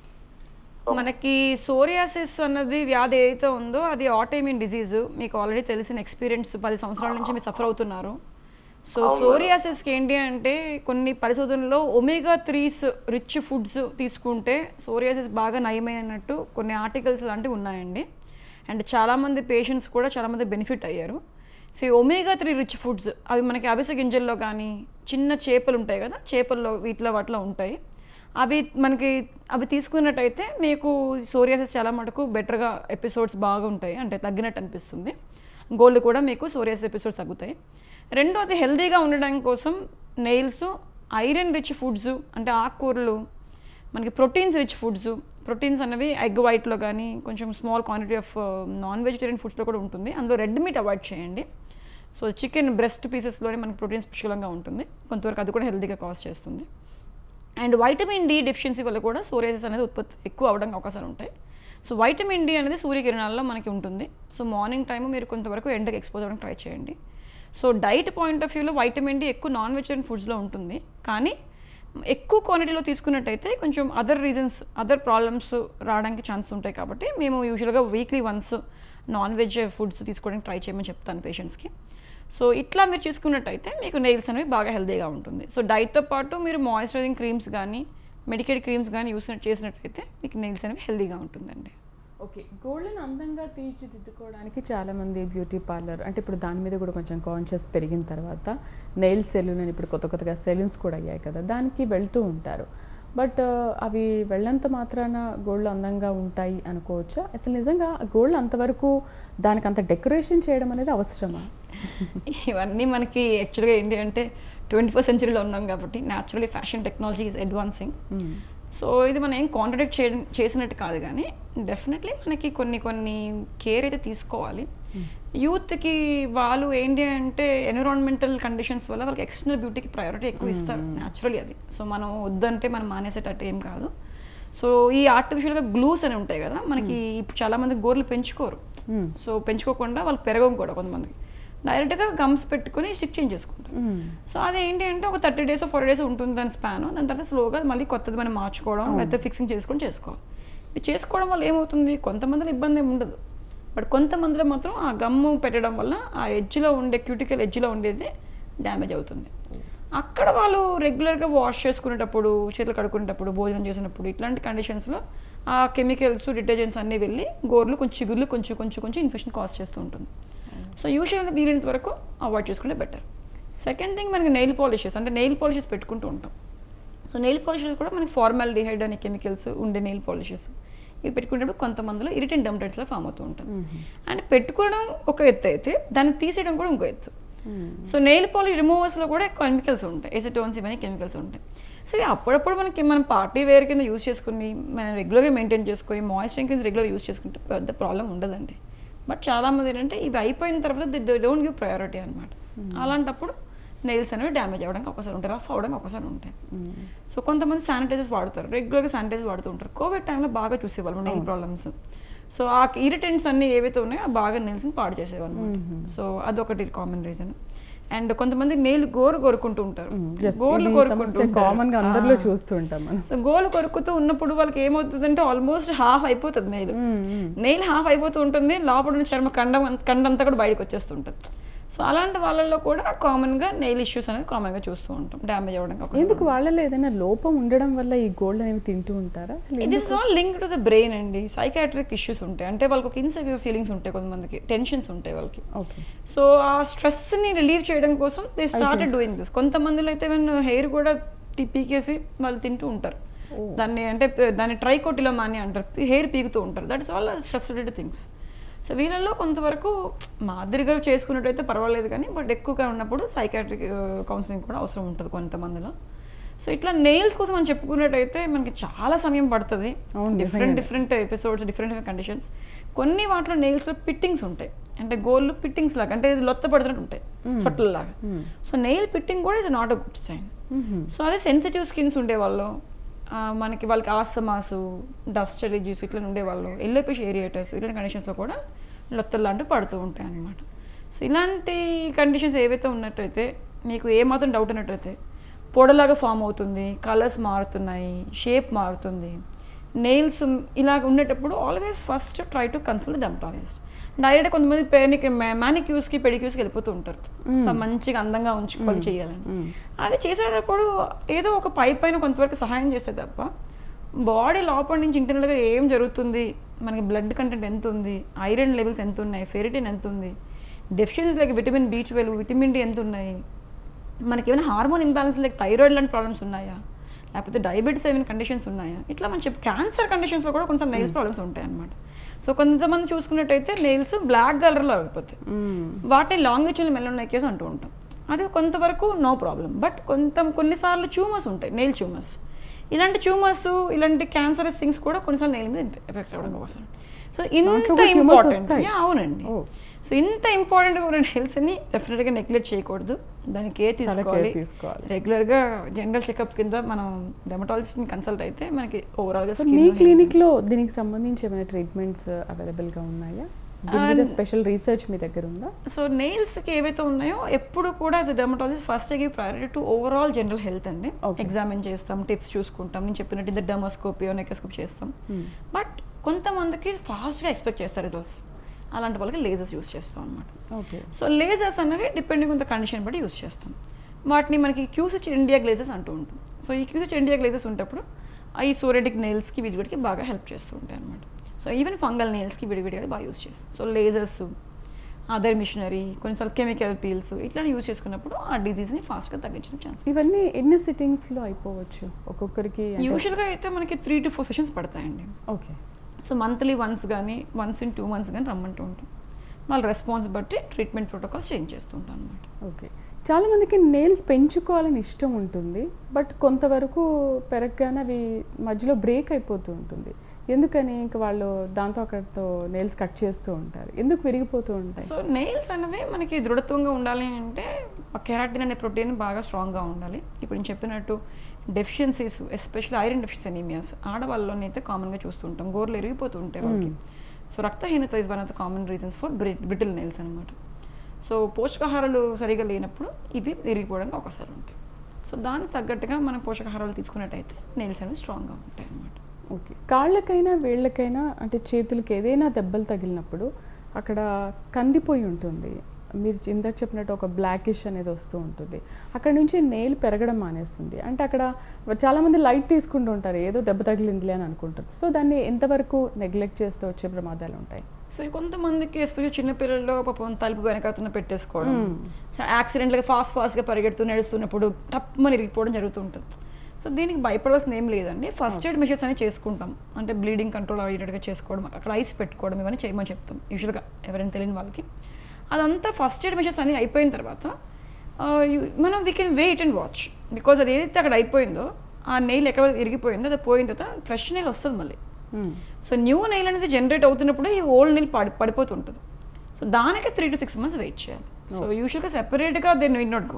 మనకి సోరియాసిస్ అన్నది వ్యాధి ఏదైతే ఉందో అది ఆటోఇమ్యూన్ డిజీజ్ మీకు ఆల్రెడీ తెలిసిన ఎక్స్పీరియన్స్ పది సంవత్సరాల నుంచి మీరు సఫర్ అవుతున్నారు సో సోరియాసిస్కి ఏంటి అంటే కొన్ని పరిశోధనలో ఒమేగా త్రీస్ రిచ్ ఫుడ్స్ తీసుకుంటే సోరియాసిస్ బాగా నయమైనట్టు కొన్ని ఆర్టికల్స్ లాంటివి ఉన్నాయండి అండ్ చాలామంది పేషెంట్స్ కూడా చాలామంది బెనిఫిట్ అయ్యారు సో ఈ ఒమేగా త్రీ రిచ్ ఫుడ్స్ అవి మనకి అవిసె గింజల్లో కానీ చిన్న చేపలు ఉంటాయి కదా చేపల్లో వీటిలో వాటిలో ఉంటాయి అవి మనకి అవి తీసుకున్నట్టయితే మీకు సోరియాసిస్ చాలా మటుకు బెటర్గా ఎపిసోడ్స్ బాగా ఉంటాయి అంటే తగ్గినట్టు అనిపిస్తుంది గోల్డ్ కూడా మీకు సోరియాసిస్ ఎపిసోడ్స్ తగ్గుతాయి రెండోది హెల్తీగా ఉండడం కోసం నెయిల్స్ ఐరన్ రిచ్ ఫుడ్స్ అంటే ఆకుకూరలు మనకి ప్రోటీన్స్ రిచ్ ఫుడ్స్ ప్రోటీన్స్ అనేవి ఎగ్ వైట్లో కానీ కొంచెం small quantity of non vegetarian ఫుడ్స్లో కూడా ఉంటుంది అందులో రెడ్ మీట్ అవాయిడ్ చేయండి సో చికెన్ బ్రెస్ట్ పీసెస్లోనే మనకి ప్రోటీన్స్ పుష్కలంగా ఉంటుంది కొంతవరకు అది కూడా హెల్తీగా కాజ్ చేస్తుంది అండ్ వైటమిన్ డి డెఫిషియన్సీ వల్ల కూడా సోరియాసిస్ అనేది ఉత్పత్తి ఎక్కువ అవడానికి అవకాశాలు ఉంటాయి సో వైటమిన్ డి అనేది సూర్యకిరణాల్లో మనకి ఉంటుంది సో మార్నింగ్ టైం మీరు కొంతవరకు ఎండకి ఎక్స్పోజ్ అవ్వడానికి ట్రై చేయండి సో డైట్ పాయింట్ ఆఫ్ వ్యూలో వైటమిన్ డి ఎక్కువ నాన్ వెజిటేరియన్ ఫుడ్స్లో ఉంటుంది కానీ ఎక్కువ క్వాంటిటీలో తీసుకున్నట్టయితే కొంచెం అదర్ రీజన్స్ అదర్ ప్రాబ్లమ్స్ రావడానికి ఛాన్స్ ఉంటాయి కాబట్టి మేము యూజువల్గా weekly once non veg foods తీసుకోవడానికి ట్రై చేయమని చెప్తాను పేషెంట్స్కి సో ఇట్లా మీరు చూసుకున్నట్టయితే మీకు నెయిల్స్ అనేవి బాగా హెల్తీగా ఉంటుంది సో డైట్తో పాటు మీరు మాయిశ్చరైజింగ్ క్రీమ్స్ కానీ మెడికేట్ క్రీమ్స్ కానీ యూస్ చేసినట్టయితే మీకు నెయిల్స్ అనేవి హెల్తీగా ఉంటుందండి ఓకే గోల్డ్ని అందంగా తీర్చిదిద్దుకోవడానికి చాలామంది బ్యూటీ పార్లర్ అంటే ఇప్పుడు దాని మీద కూడా కొంచెం కాన్షియస్ పెరిగిన తర్వాత నెయిల్ సెలూన్ అని ఇప్పుడు కొత్త కొత్తగా సెలూన్స్ కూడా అయ్యాయి కదా దానికి వెళ్తూ ఉంటారు బట్ అవి వెళ్ళంత మాత్రాన గోల్డ్ అందంగా ఉంటాయి అనుకోవచ్చా అసలు నిజంగా గోల్డ్ అంతవరకు దానికి అంత డెకరేషన్ చేయడం అనేది అవసరమా ఇవన్నీ మనకి యాక్చువల్గా ఏంటి అంటే ట్వంటీ ఫస్ట్ సెంచరీలో ఉన్నాం కాబట్టి naturally fashion technology is advancing so ఇది మనం ఏం కాంట్రడిక్ట్ చేయడం చేసినట్టు కాదు కానీ డెఫినెట్లీ మనకి కొన్ని కొన్ని కేర్ అయితే తీసుకోవాలి యూత్కి వాళ్ళు ఏంటి అంటే ఎన్విరాన్మెంటల్ కండిషన్స్ వల్ల వాళ్ళకి ఎక్స్టర్నల్ బ్యూటీకి ప్రయారిటీ ఎక్కువ ఇస్తారు న్యాచురలీ అది సో మనం వద్దంటే మనం మానేసేటట్టు ఏం కాదు సో ఈ ఆర్టిఫిషియల్గా గ్లూస్ అని ఉంటాయి కదా మనకి ఇప్పుడు చాలామంది గోర్లు పెంచుకోరు సో పెంచుకోకుండా వాళ్ళు పెరగం కూడా కొంతమందికి డైరెక్ట్గా గమ్స్ పెట్టుకుని స్టిక్ చేంజ్ చేసుకుంటారు సో అది ఏంటి అంటే ఒక థర్టీ డేస్ ఫోర్ డేస్ ఉంటుంది దాని స్పాన్ దాని తర్వాత స్లోగా మళ్ళీ కొత్తది మనం మార్చుకోవడం లేకపోతే ఫిక్సింగ్ చేసుకొని చేసుకోవాలి ఇది చేసుకోవడం వల్ల ఏమవుతుంది కొంతమందిలో ఇబ్బంది ఏమి ఉండదు బట్ కొంతమందిలో మాత్రం ఆ గమ్ము పెట్టడం వల్ల ఆ ఎడ్జ్లో ఉండే క్యూటికల్ ఎడ్జ్లో ఉండేది డ్యామేజ్ అవుతుంది అక్కడ వాళ్ళు రెగ్యులర్గా వాష్ చేసుకునేటప్పుడు చేతులు కడుక్కునేటప్పుడు భోజనం చేసినప్పుడు ఇట్లాంటి కండిషన్స్లో ఆ కెమికల్స్ డిటర్జెంట్స్ అన్నీ వెళ్ళి గోర్లు కొంచెం చిగుర్లు కొంచెం కొంచెం కొంచెం ఇన్ఫెక్షన్ కాజ్ చేస్తూ ఉంటుంది సో యూజువల్గా వీలైనంత వరకు అవాయిడ్ చేసుకుంటే బెటర్ సెకండ్ థింగ్ మనకి నెయిల్ పాలిషెస్ అంటే నెయిల్ పాలిషెస్ పెట్టుకుంటూ ఉంటాం సో నెయిల్ పాలిషెస్ కూడా మనకి ఫార్మల్ డిహైడ్ అనే కెమికల్స్ ఉండే నెయిల్ పాలిషెస్ ఇవి పెట్టుకునేటప్పుడు కొంతమందిలో ఇరిటెంట్ డమ్టైట్స్లో ఫామ్ అవుతూ ఉంటుంది అండ్ పెట్టుకోవడం ఒక ఎత్తు అయితే దాన్ని తీసేయడం కూడా ఇంకో ఎత్తు సో నెయిల్ పాలిష్ రిమూవర్స్లో కూడా కెమికల్స్ ఉంటాయి ఎసిటోన్స్ ఇవన్నీ కెమికల్స్ ఉంటాయి సో ఇవి అప్పుడప్పుడు మనకి మనం పార్టీ వేర్ కింద యూస్ చేసుకుని మనం రెగ్యులర్గా మెయింటైన్ చేసుకొని మాయిశ్చరింగ్ కింద రెగ్యులర్ యూస్ చేసుకుంటే పెద్ద ప్రాబ్లం ఉండదండి బట్ చాలామంది ఏంటంటే ఇవి అయిపోయిన తర్వాత ది డోంట్ గివ్ ప్రయారిటీ అనమాట అలాంటప్పుడు నెయిల్స్ అనేవి డ్యామేజ్ అవ్వడానికి అవకాశాలు ఉంటాయి రఫ్ అవ్వడానికి అవకాశాలు ఉంటాయి సో కొంతమంది శానిటైజర్స్ వాడతారు రెగ్యులర్గా శానిటైజర్ వాడుతూ ఉంటారు కోవిడ్ టైంలో బాగా చూసేవాళ్ళు నెయిల్ ప్రాబ్లమ్స్ సో ఆ ఇరిటెంట్స్ అన్ని ఏవైతే ఉన్నాయో ఆ బాగా నెయిల్స్ని పాడు చేసేవాళ్ళు అనమాట సో అదొకటి కామన్ రీజన్ అండ్ కొంతమంది నెయిల్ గోరు కోరుకుంటూ ఉంటారు గోర్లు కోరుకుంటూ ఉంటారు. కామన్ గా అందరిలో చూస్తూ ఉంటాం మనం సో గోలు కొరుకుతూ ఉన్నప్పుడు వాళ్ళకి ఏమవుతుందంటే ఆల్మోస్ట్ హాఫ్ అయిపోతుంది నెయిల్ నెయిల్ హాఫ్ అయిపోతూ ఉంటుంది లోపల ఉన్న చర్మ కండం కండంతా కూడా బయటకు వచ్చేస్తుంటుంది సో అలాంటి వాళ్ళల్లో కూడా కామన్గా నెయిల్ ఇష్యూస్ అనేవి కామన్గా చూస్తూ ఉంటాం డ్యామేజ్ అవ్వడం కాకుండా ఎందుకు వాళ్ళలో ఏదైనా లోపం ఉండడం వల్ల ఈ గోల్డ్ అనేవి తింటూ ఉంటారా అసలు it is all link to the brain అండి సైకాట్రిక్ ఇష్యూస్ ఉంటాయి అంటే వాళ్ళకి ఒక ఇన్సెక్యూర్ ఫీలింగ్స్ ఉంటాయి కొంతమందికి టెన్షన్స్ ఉంటాయి వాళ్ళకి ఓకే సో ఆ స్ట్రెస్ని రిలీవ్ చేయడం కోసం దే స్టార్టెడ్ డూయింగ్ దిస్ కొంతమందిలో అయితే ఈవెన్ హెయిర్ కూడా తి- పీకేసి వాళ్ళు తింటూ ఉంటారు దాన్ని అంటే దాన్ని ట్రైకోటిలమాని అంటారు హెయిర్ పీకుతూ ఉంటారు that is all stress related things so వీళ్ళల్లో కొంతవరకు మాదిరిగా చేసుకున్నట్టయితే పర్వాలేదు కానీ బట్ ఎక్కువగా ఉన్నప్పుడు సైకాట్రిక్ కౌన్సిలింగ్ కూడా అవసరం ఉంటుంది కొంతమందిలో సో ఇట్లా నెయిల్స్ కోసం మనం చెప్పుకున్నట్టయితే మనకి చాలా సమయం పడుతుంది అవును, different different episodes different conditions కొన్ని వాటిలో నెయిల్స్లో పిట్టింగ్స్ ఉంటాయి అంటే గోల్డ్ పిట్టింగ్స్ లాగా అంటే ఇది లొత్త పడుతున్నట్టు ఉంటాయి సొట్టల్లాగా సో నెయిల్ పిట్టింగ్ కూడా is not a good sign so అదే సెన్సిటివ్ స్కిన్స్ ఉండేవాళ్ళు ఆ, మనకి వాళ్ళకి ఆస్తమాసు డస్ట్ ఎలర్జీస్ ఇట్లా ఉండేవాళ్ళు ఎల్లోపిష్ ఏరియేటర్స్ ఇలాంటి కండిషన్స్లో కూడా లొత్తలు లాంటివి పడుతూ ఉంటాయి అన్నమాట సో ఇలాంటి కండిషన్స్ ఏవైతే ఉన్నట్టయితే మీకు ఏమాత్రం డౌట్ ఉన్నట్టయితే పొడలాగా ఫామ్ అవుతుంది కలర్స్ మారుతున్నాయి షేప్ మారుతుంది నెయిల్స్ ఇలా ఉండేటప్పుడు always first try to consult dermatologist direct కొంతమంది పేనికి మ్యానిక్యూస్కి పెడిక్యూస్కి వెళ్ళిపోతూ ఉంటారు సో మంచిగా అందంగా ఉంచుకోవాలి చేయాలని అది చేసేటప్పుడు ఏదో ఒక పై పైన కొంతవరకు సహాయం చేస్తే తప్ప బాడీ లోపల నుంచి ఇంటర్నల్గా ఏం జరుగుతుంది మనకి బ్లడ్ కంటెంట్ ఎంత ఉంది ఐరన్ లెవెల్స్ ఎంత ఉన్నాయి ఫెరిటిన్ ఎంత ఉంది deficiency like vitamin B twelve vitamin D ఎంత ఉన్నాయి మనకి ఏమైనా హార్మోన్ ఇంబ్యాలెన్స్ లైక్ థైరాయిడ్ లాంటి ప్రాబ్లమ్స్ ఉన్నాయా లేకపోతే డయాబెటీస్ ఏమైనా కండిషన్స్ ఉన్నాయా ఇట్లా మనం చెప్పి క్యాన్సర్ కండిషన్స్లో కూడా కొంచెం నెయిల్స్ ప్రాబ్లమ్స్ ఉంటాయి అన్నమాట సో కొంతమంది చూసుకున్నట్టయితే నెయిల్స్ బ్లాక్ కలర్లో అయిపోతాయి వాటిని లాంగిచ్యూల్ మెలోనైకేస్ అంటూ ఉంటాం అది కొంతవరకు నో ప్రాబ్లం బట్ కొంత కొన్నిసార్లు ట్యూమర్స్ ఉంటాయి నెయిల్ ట్యూమర్స్ ఇలాంటి ట్యూమర్స్ ఇలాంటి క్యాన్సరస్ థింగ్స్ కూడా కొన్నిసార్లు నెయిల్ మీద ఎఫెక్ట్ అవ్వడం కోసం సో ఇంత కూడా tumors ఇంపార్టెంట్ వస్తాయి. అవునండి ఓ. సో ఇంత ఇంపార్టెంట్ ఉన్న హెల్త్ని డెఫినెట్గా నెగ్లెక్ట్ చేయకూడదు దానికి కేర్ తీసుకోవాలి తీసుకోవాలి. రెగ్యులర్గా జనరల్ చెకప్ కింద మనం డెమటాలజిస్ట్ని కన్సల్ట్ అయితే మనకి ఓవరాల్గా సో మీ క్లినిక్ లో దీనికి సంబంధించి ఏమైనా ట్రీట్మెంట్స్ అవైలబుల్ గా ఉన్నాయా దీని మీద స్పెషల్ రీసెర్చ్ మీ దగ్గర ఉందా సో నెయిల్స్కి ఏవైతే ఉన్నాయో ఎప్పుడు కూడా as dermatologist first give priority to overall general health అండి ఎగ్జామిన్ చేస్తాం టిప్స్ చూసుకుంటాం నేను చెప్పినట్టు ఇది డెమోస్కోపీ నెకోస్కోపీ చేస్తాం బట్ కొంతమందికి ఫాస్ట్గా ఎక్స్పెక్ట్ చేస్తారు రిజల్ట్స్ అలాంటి వాళ్ళకి లేజర్స్ యూస్ చేస్తాం అనమాట ఓకే సో లేజర్స్ అనేవి డిపెండింగ్ ఆన్ ద కండిషన్ బట్టి యూస్ చేస్తాం వాటిని మనకి క్యూసిచ్ ఇండియా గ్లేజెస్ అంటూ ఉంటాం సో ఈ క్యూసిచ్ ఇండియా గ్లేజెస్ ఉంటప్పుడు ఆ ఈ సోరెటిక్ నెయిల్స్కి విడివిడికి బాగా హెల్ప్ చేస్తూ ఉంటాయి అనమాట సో ఈవెన్ ఫంగల్ నెయిల్స్కి విడివిడిగా బాగా యూస్ చేస్తాం సో లేజర్స్ అదర్ మిషనరీ కొన్నిసార్లు కెమికల్ పీల్స్ ఇట్లా యూస్ చేసుకున్నప్పుడు ఆ డిజీజ్ని ఫాస్ట్గా తగ్గించడం ఛాన్స్ ఇవన్నీ ఎన్ని సిట్టింగ్స్ లో అయిపోవచ్చు ఒక్కొక్కరికి యూజువల్గా అయితే మనకి త్రీ టు ఫోర్ సెషన్స్ పడతాయండి ఓకే సో మంత్లీ వన్స్ కానీ వన్స్ ఇన్ టూ మంత్స్ కానీ రమ్మంటూ ఉంటాం వాళ్ళ రెస్పాన్స్ బట్టి ట్రీట్మెంట్ ప్రోటోకాల్స్ చేంజ్ చేస్తూ ఉంటాం అనమాట ఓకే చాలా మందికి నెయిల్స్ పెంచుకోవాలని ఇష్టం ఉంటుంది బట్ కొంతవరకు పెరగగానే అవి మధ్యలో బ్రేక్ అయిపోతూ ఉంటుంది ఎందుకని ఇంకా వాళ్ళు దాంతో అక్కడితో నెయిల్స్ కట్ చేస్తూ ఉంటారు ఎందుకు విరిగిపోతూ ఉంటాయి సో నెయిల్స్ అనేవి మనకి దృఢత్వంగా ఉండాలి అంటే కెరాటిన్ అనే ప్రోటీన్ బాగా స్ట్రాంగ్గా ఉండాలి ఇప్పుడు నేను చెప్పినట్టు deficiencies especially iron deficiency anaemias ఆడవాళ్ళలోనే అయితే కామన్గా చూస్తుంటాం గోర్లు ఎరిగిపోతూ ఉంటాయి వాళ్ళకి సో రక్తహీనత is one of the common reasons for brittle nails అనమాట సో పోషకాహారాలు సరిగా లేనప్పుడు ఇవి విరిగిపోవడానికి అవకాశాలు ఉంటాయి సో దానికి తగ్గట్టుగా మనం పోషకాహారాలు తీసుకున్నట్టయితే నెయిల్స్ అనేవి స్ట్రాంగ్గా ఉంటాయి అన్నమాట ఓకే కాళ్ళకైనా వేళ్ళకైనా అంటే చేతులకి ఏదైనా దెబ్బలు తగిలినప్పుడు అక్కడ కందిపోయి ఉంటుంది మీరు ఇందాక చెప్పినట్టు ఒక బ్లాకిష్ అనేది వస్తూ ఉంటుంది అక్కడ నుంచి నెయిల్ పెరగడం మానేస్తుంది అంటే అక్కడ చాలామంది లైట్ తీసుకుంటూ ఉంటారు ఏదో దెబ్బ తగిలిందిలే అని అనుకుంటారు సో దాన్ని ఎంతవరకు నెగ్లెక్ట్ చేస్తూ వచ్చే ప్రమాదాలు ఉంటాయి సో ఈ కొంతమందికి ఎస్పెషల్ చిన్నపిల్లల్లో పాపం తలుపు వెనకాతన పెట్టేసుకోవడం సో యాక్సిడెంట్గా ఫాస్ట్ ఫాస్ట్గా పరిగెడుతూ నడుస్తున్నప్పుడు టప్మని ఇరిగిపోవడం జరుగుతుంటుంది సో దీనికి భయపడాల్సిన ఏం లేదండి ఫస్ట్ ఎయిడ్ మెషర్స్ అనేవి చేసుకుంటాం అంటే బ్లీడింగ్ కంట్రోల్ అయ్యేటట్టుగా చేసుకోవడం అక్కడ ఐస్ పెట్టుకోవడం ఇవన్నీ చేయమని చెప్తాం యూజువల్గా ఎవరైనా తెలియని వాళ్ళకి అదంతా ఫస్ట్ ఎయిడ్ మెషర్స్ అన్నీ అయిపోయిన తర్వాత ఆ, you- మనం we can wait and watch because అది ఏదైతే అక్కడ అయిపోయిందో ఆ నెయిల్ ఎక్కడ ఇరిగిపోయిందో అది పోయిన తర్వాత ఫ్రెష్ నెయిల్ వస్తుంది మళ్ళీ సో న్యూ నెయిల్ అనేది జనరేట్ అవుతున్నప్పుడు ఈ ఓల్డ్ నెయిల్ పడి పడిపోతుంటుంది సో దానికి three to six months wait చేయాలి సో యూజువల్గా సెపరేట్గా then win not go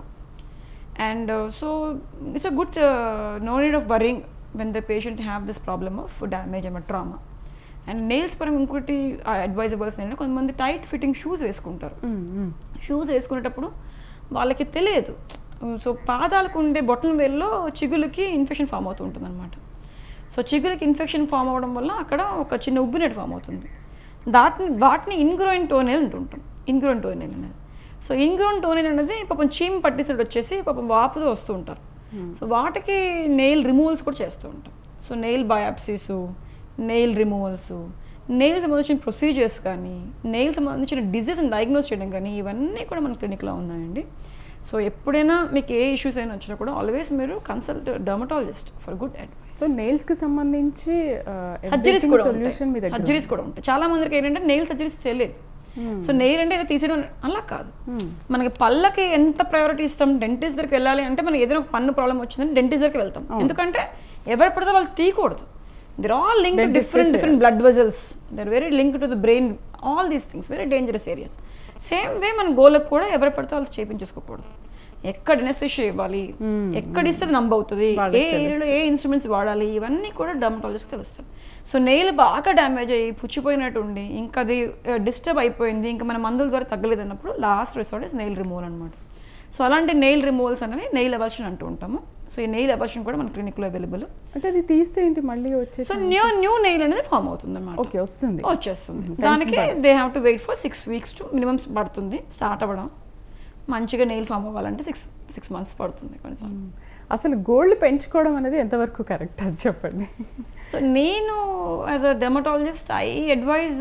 and so it's a good no need of worrying when the patient have this problem of damage అమ్మ trauma and nails పరంగా ఇంకోటి advisables ఏంటంటే కొంతమంది tight fitting shoes వేసుకుంటారు shoes వేసుకునేటప్పుడు వాళ్ళకి తెలియదు సో పాదాలకు ఉండే బొట్టన వేల్లో చిగులకి ఇన్ఫెక్షన్ ఫామ్ అవుతూ ఉంటుంది అనమాట సో చిగులకి ఇన్ఫెక్షన్ ఫామ్ అవ్వడం వల్ల అక్కడ ఒక చిన్న ఉబ్బినట్టు ఫామ్ అవుతుంది దాటిని వాటిని ఇన్గ్రోయిన్ టోనెల్ అంటుంటాం ఇన్గ్రోయిన్ టోనెల్ అనేది సో ఇన్గ్రోన్ టోనిన్ అనేది పాపం చీమ్ పట్టిసడు వచ్చేసి పాపం వాపుతో వస్తూ ఉంటారు సో వాటికి నెయిల్ రిమూవల్స్ కూడా చేస్తూ ఉంటాం so nail biopsies nail removals nail సంబంధించిన ప్రొసీజర్స్ కానీ నెయిల్ సంబంధించిన డిజీజ్ని డయాగ్నోస్ చేయడం కానీ ఇవన్నీ కూడా మన క్లినిక్లో ఉన్నాయండి సో ఎప్పుడైనా మీకు ఏ ఇష్యూస్ అయినా వచ్చినా కూడా ఆల్వేస్ మీరు consult dermatologist for good advice so nails కి సంబంధించి సర్జరీస్ కూడా సొల్యూషన్ మీ ఉంటాయి దగ్గర సర్జరీస్ కూడా ఉంటాయి చాలా మందికి ఏంటంటే నెయిల్ సర్జరీస్ తెలియదు సో నెయిల్ అంటే ఏదో తీసేయడం అలా కాదు మనకి పళ్ళకి ఎంత ప్రయారిటీ ఇస్తాం డెంటిస్ట్ దగ్గరికి వెళ్ళాలి అంటే మనకి ఏదైనా ఒక పన్ను ప్రాబ్లం వచ్చిందంటే డెంటిస్ట్ దగ్గరికి వెళ్తాం ఎందుకంటే ఎవరు పడితే వాళ్ళు తీయకూడదు they're all link to different different blood vessels they're very link to the brain all these things very dangerous areas same way మన గోలకు కూడా ఎవరు పడితే వాళ్ళు చేపించేసుకోకూడదు ఎక్కడ ఎనెస్థిషియా ఇవ్వాలి ఎక్కడ ఇస్తే అది నంబ్ అవుతుంది ఏ ఏరియాలో ఏ ఇన్స్ట్రుమెంట్స్ వాడాలి ఇవన్నీ కూడా డర్మటాలజిస్ట్ తెలుస్తాయి సో నెయిల్ బాగా డ్యామేజ్ అయ్యి పుచ్చిపోయినట్టు ఉండి ఇంకా అది డిస్టర్బ్ అయిపోయింది ఇంకా మన మందుల ద్వారా తగ్గలేదు అన్నప్పుడు last resort is nail removal అనమాట సో అలాంటి నెయిల్ రిమూవల్స్ అనేవి నెయిల్ ఎవర్షన్ అంటూ ఉంటాము సో ఈ నెయిల్ ఎవర్షన్ కూడా మన క్లినిక్లో అవైలబుల్ అంటే అది తీస్తే ఏంటి మళ్ళీ వచ్చేసి సో న్యూ న్యూ నెయిల్ అనేది ఫామ్ అవుతుంది అనమాట ఓకే వస్తుంది వచ్చేస్తుంది దానికి they have to wait for six weeks to minimum పడుతుంది స్టార్ట్ అవ్వడం మంచిగా నెయిల్ ఫామ్ అవ్వాలంటే సిక్స్ సిక్స్ మంత్స్ పడుతుంది కొన్నిసార్లు అసలు గోల్డ్ పెంచుకోవడం అనేది ఎంతవరకు కరెక్ట్ అది చెప్పండి సో నేను as a dermatologist I advise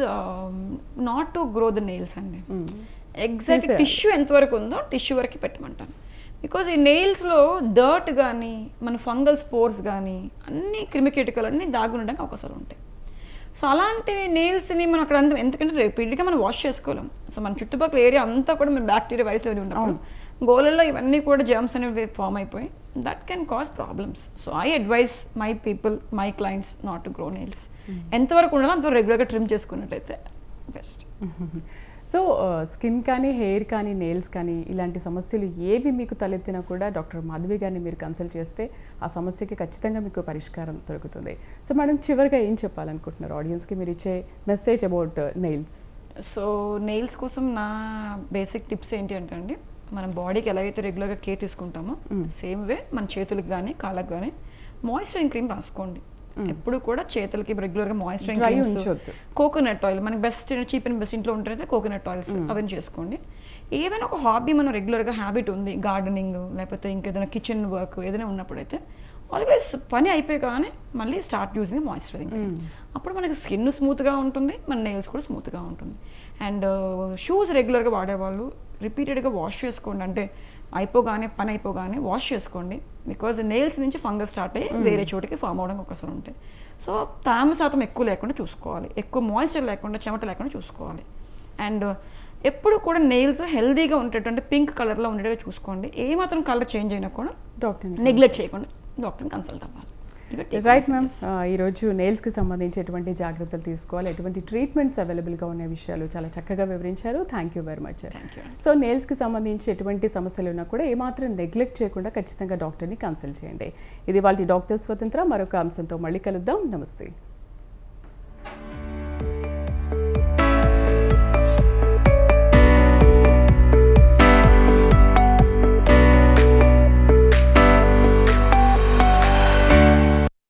not to grow the nails అండి ఎగ్జాక్ట్ టిష్యూ ఎంతవరకు ఉందో టిష్యూ వరకు పెట్టమంటాను బికాజ్ ఈ నెయిల్స్లో డర్ట్ కానీ మన ఫంగల్ స్పోర్స్ కానీ అన్ని క్రిమికేటికల్ అన్నీ దాగి ఉండడానికి అవకాశాలు ఉంటాయి సో అలాంటి నెయిల్స్ని మనం అక్కడ అంతా ఎందుకంటే రిపీట్గా మనం వాష్ చేసుకోలేం సో మన చుట్టుపక్కల ఏరియా అంతా కూడా మన బ్యాక్టీరియా వైరస్ అవి ఉన్నప్పుడు గోళల్లో ఇవన్నీ కూడా జర్మ్స్ అనేవి ఫామ్ అయిపోయి that can cause problems so I advise my people my clients not to grow nails ఎంతవరకు ఉండాలో అంతవరకు రెగ్యులర్గా ట్రిమ్ చేసుకున్నట్లయితే బెస్ట్ సో స్కిన్ కానీ హెయిర్ కానీ నెయిల్స్ కానీ ఇలాంటి సమస్యలు ఏవి మీకు తలెత్తినా కూడా డాక్టర్ మాధవి గారిని మీరు కన్సల్ట్ చేస్తే ఆ సమస్యకి ఖచ్చితంగా మీకు పరిష్కారం దొరుకుతుంది సో మేడం చివరిగా ఏం చెప్పాలనుకుంటున్నారు ఆడియన్స్కి మీరు ఇచ్చే message about nails so nails కోసం నా బేసిక్ టిప్స్ ఏంటి అంటే అండి మన బాడీకి ఎలాగైతే రెగ్యులర్గా కేర్ తీసుకుంటామో సేమ్ వే మన చేతులకు కానీ కాళ్ళకు కానీ మాయిశ్చరింగ్ క్రీమ్ రాసుకోండి ఎప్పుడు కూడా చేతులకి రెగ్యులర్గా మాయిశ్చరింగ్ Dry క్రీమ్స్ ఉంచొద్దు. కోకోనట్ ఆయిల్ మనకి బెస్ట్ చీప్ అండ్ బెస్ట్ ఇంట్లో ఉంటుందైతే కోకోనట్ ఆయిల్స్ అవన్నీ చేసుకోండి ఏదైనా ఒక హాబీ మనం రెగ్యులర్గా హ్యాబిట్ ఉంది గార్డెనింగ్ లేకపోతే ఇంకేదైనా కిచెన్ వర్క్ ఏదైనా ఉన్నప్పుడైతే ఆల్వేస్ పని అయిపోయి కానీ మళ్ళీ స్టార్ట్ యూజింగ్ మాయిశ్చరైజింగ్ అప్పుడు మనకి స్కిన్ స్మూత్గా ఉంటుంది మన నెయిల్స్ కూడా స్మూత్గా ఉంటుంది అండ్ షూస్ రెగ్యులర్గా వాడేవాళ్ళు రిపీటెడ్గా వాష్ చేసుకోండి అంటే అయిపోగానే పని అయిపోగానే వాష్ చేసుకోండి బికాజ్ నెయిల్స్ నుంచి ఫంగస్ స్టార్ట్ అయ్యి వేరే చోటికి ఫామ్ అవడానికి అవకాశాలు ఉంటాయి సో తేమ శాతం ఎక్కువ లేకుండా చూసుకోవాలి ఎక్కువ మాయిశ్చర్ లేకుండా చెమట లేకుండా చూసుకోవాలి అండ్ ఎప్పుడు కూడా నెయిల్స్ హెల్దీగా ఉండేటువంటి పింక్ కలర్లో ఉండేటట్టు చూసుకోండి ఏ మాత్రం కలర్ చేంజ్ అయినా కూడా డాక్టర్ నెగ్లెక్ట్ చేయకుండా డాక్టర్ని కన్సల్ట్ అవ్వాలి ఇవి take రైట్ మ్యామ్ messages. ఈరోజు నెయిల్స్కి సంబంధించి ఎటువంటి జాగ్రత్తలు తీసుకోవాలి ఎటువంటి ట్రీట్మెంట్స్ అవైలబుల్గా ఉన్న విషయాలు చాలా చక్కగా వివరించారు thank you very much Thank you. So నెయిల్స్కి సంబంధించి ఎటువంటి సమస్యలు ఉన్నా కూడా ఏమాత్రం నెగ్లెక్ట్ చేయకుండా ఖచ్చితంగా డాక్టర్ని కన్సల్ట్ చేయండి ఇది వాళ్ళ డాక్టర్ స్వతంత్ర మరొక అంశంతో మళ్ళీ కలుద్దాం నమస్తే